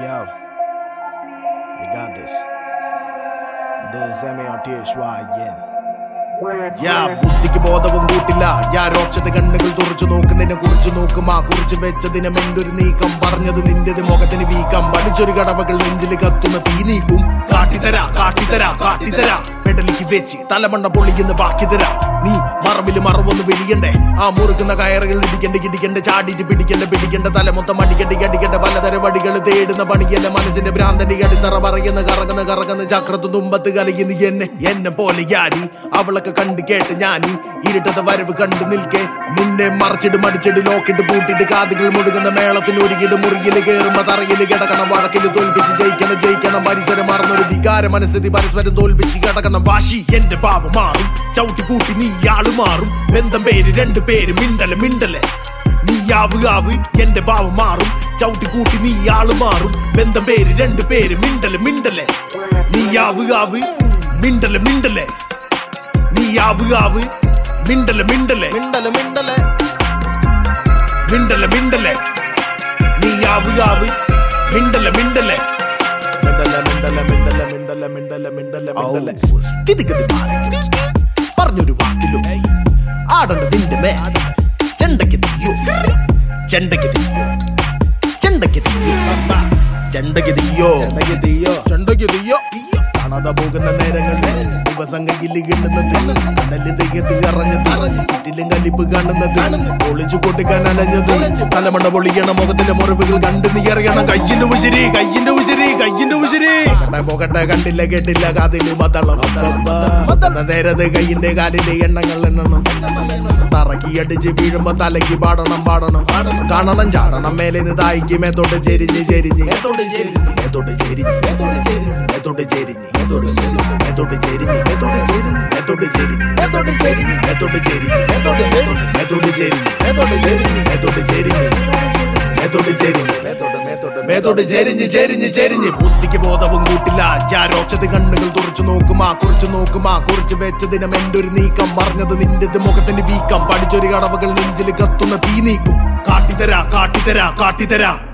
Yo, we got this. This M-A-R-T-H-Y-N. യാ ബുദ്ധിക്ക് ബോധവും കൂട്ടില്ല യാ രോക്ഷത കണ്ണുകൾ തുറച്ചു നോക്കുന്നതിനെ കുറിച്ച് നോക്കും ആ കുറിച്ച് വെച്ചതിനെ മെന്റൊരു നീക്കം പറഞ്ഞത് നിന്റേത് മുഖത്തിന് വീക്കം പഠിച്ചൊരു കടവകൾ നെഞ്ചിൽ കത്തുന്ന തീ നീക്കും കാട്ടിത്തരാ കാട്ടിത്തരാ കാട്ടിത്തരാ പെടലിക്ക് വെച്ച് തലമണ്ണ പൊള്ളിക്കുന്ന ബാക്കി തരാ നീ മറവില് മറവൊന്ന് വെളിയണ്ടേ ആ മുറുക്കുന്ന കയറുകൾ ഇടിക്കണ്ട ഇടിക്കണ്ട ചാടിച്ച് പിടിക്കണ്ട പിടിക്കണ്ട തല മൊത്തം അടിക്കണ്ട അടിക്കണ്ട പലതരം വടികൾ തേടുന്ന പണിയല്ല മനസ്സിന്റെ ഭ്രാന്തന്റെ അടിത്തറ പറയുന്ന കറങ്ങുന്ന കറങ്ങുന്ന ചക്രത്തു തുമ്പത്ത് കലയുന്ന എന്നെ എന്നെ പോലെ യാരി അവളൊക്കെ കണ്ട് കേട്ട് ഞാനി ഇരുട്ടത്തെ വരവ് കണ്ടു നിൽക്കെ നിന്നെ മറച്ചിട്ട് മടിച്ചിട്ട് ലോക്കിട്ട് പൂട്ടിട്ട് കാതുകൾ മുഴുകുന്ന മേളത്തിന് ഒരുക്കിട്ട് മുറിയിൽ കയറുമ്പോ തറയിൽ കിടക്കണം വഴക്കിൽ തോൽപ്പിച്ച് ജയിക്കണം ജയിക്കണം പരിസരം മറന്നൊരു വികാര മനസ്സിൽ പരസ്പരം തോൽപ്പിച്ച് കിടക്കണം വാശി എന്റെ ഭാവം മാറും ചവിട്ടി കൂട്ടി നീ ആള് മാറും ബന്ധം പേര് രണ്ട് പേര് മിണ്ടല് മിണ്ടല് നീ ആവ് ആവ് എന്റെ ഭാവം മാറും ചവിട്ടി കൂട്ടി നീ ആള് മാറും ബന്ധം പേര് രണ്ട് പേര് മിണ്ടല് മിണ്ടല് നീ ആവ് ആവ് മിണ്ടല് മിണ്ടല് നീ ആവ് ആവ് മിണ്ടല് മിണ്ടല് മിണ്ടല് മിണ്ടല് മിണ്ടല് മിണ്ടല് നീ ആവ് ആവ് മിണ്ടല് മിണ്ടല് മിണ്ടല് മിണ്ടല് മിണ്ടല് മിണ്ടല് മിണ്ടല് മിണ്ടല് മിണ്ടല് ഔ, സ്ഥിതിഗതി മാറി പറഞ്ഞൊരു വാക്കിലും ആടണ്ട നിന്റെ മേ ചെണ്ടയ്ക്ക് തീയോ ചെണ്ടയ്ക്ക് തീയോ ചെണ്ടയ്ക്ക് തീയോ ചെണ്ടയ്ക്ക് തീയോ ചെണ്ടയ്ക്ക് തീയോ ചെണ്ടയ്ക്ക് തീയോ കാണാതെ പോകുന്ന നേരങ്ങളിൽ ദിവസം കയ്യിൽ കിട്ടുന്നത് കടല് തെയ്യത്ത് കറഞ്ഞത് ചുറ്റിലും കലിപ്പ് കാണുന്നത് ഒളിച്ചു കൊട്ടിക്കാൻ അലഞ്ഞത് തലമണ്ട പൊളിയണ മുഖത്തിലെ മുറിവുകൾ കണ്ടു നീ അറിയണം കയ്യിന്റെ ഉശിരി കയ്യിന്റെ ഉശിരി കയ്യിന്റെ ഉശിരി പോകട്ടെ പോകട്ടെ കണ്ടില്ല കേട്ടില്ല കാതില് മതളം മതന്ന നേരത് കയ്യിന്റെ കാലിലെ എണ്ണങ്ങൾ എണ്ണണം തറക്കി അടിച്ച് വീഴുമ്പോ തലയ്ക്ക് പാടണം പാടണം കാണണം ചാടണം മേലെ നിന്ന് തായിക്ക് മേത്തോട്ട് ചെരിഞ്ഞ് ചെരിഞ്ഞ് മേത്തോട്ട് ചെരിഞ്ഞ് മേത്തോട്ട് ചെരിഞ്ഞ് മേത്തോട്ട് ചെരിഞ്ഞ് മേത്തോട്ട് ചെരിഞ്ഞ് മേത്തോട്ട് ചെരിഞ്ഞ് മേത്തോട്ട് ചെരിഞ്ഞ് മേത്തോട്ട് ചെരിഞ്ഞ് മേത്തോട്ട് ചെരിഞ്ഞ് മേത്തോട്ട് ചെരിഞ്ഞ് മേത്തോട്ട് ചെരിഞ്ഞ് മേത്തോട്ട് ചെരിഞ്ഞ് മേത്തോട്ട് ചെരിഞ്ഞ് മേത്തോട്ട് ചെരിഞ്ഞ് മേത്തോട്ട് ചെരിഞ്ഞ് മേത്തോട്ട് ചെരിഞ്ഞ് മേത്തോട്ട് മേത്തോട്ട് മേത്തോട്ട് ചെരിഞ്ഞ് ചെരിഞ്ഞ് ചെരിഞ്ഞ് ബുദ്ധിക്ക് ബോധവും കൂട്ടില്ല ഞാരോച്ചത് കണ്ണുകൾ തുറച്ചു നോക്കും ആ കുറിച്ച് നോക്കും ആ കുറിച്ച് വെച്ചതിനെ മെന്റൊരു നീക്കം പറഞ്ഞത് നിന്റെ മുഖത്തിന്റെ വീക്കം പഠിച്ചൊരു കടവകൾ നെഞ്ചിൽ കത്തുന്ന തീ നീക്കും കാട്ടിത്തരാ കാട്ടിത്തരാ കാട്ടിത്തരാ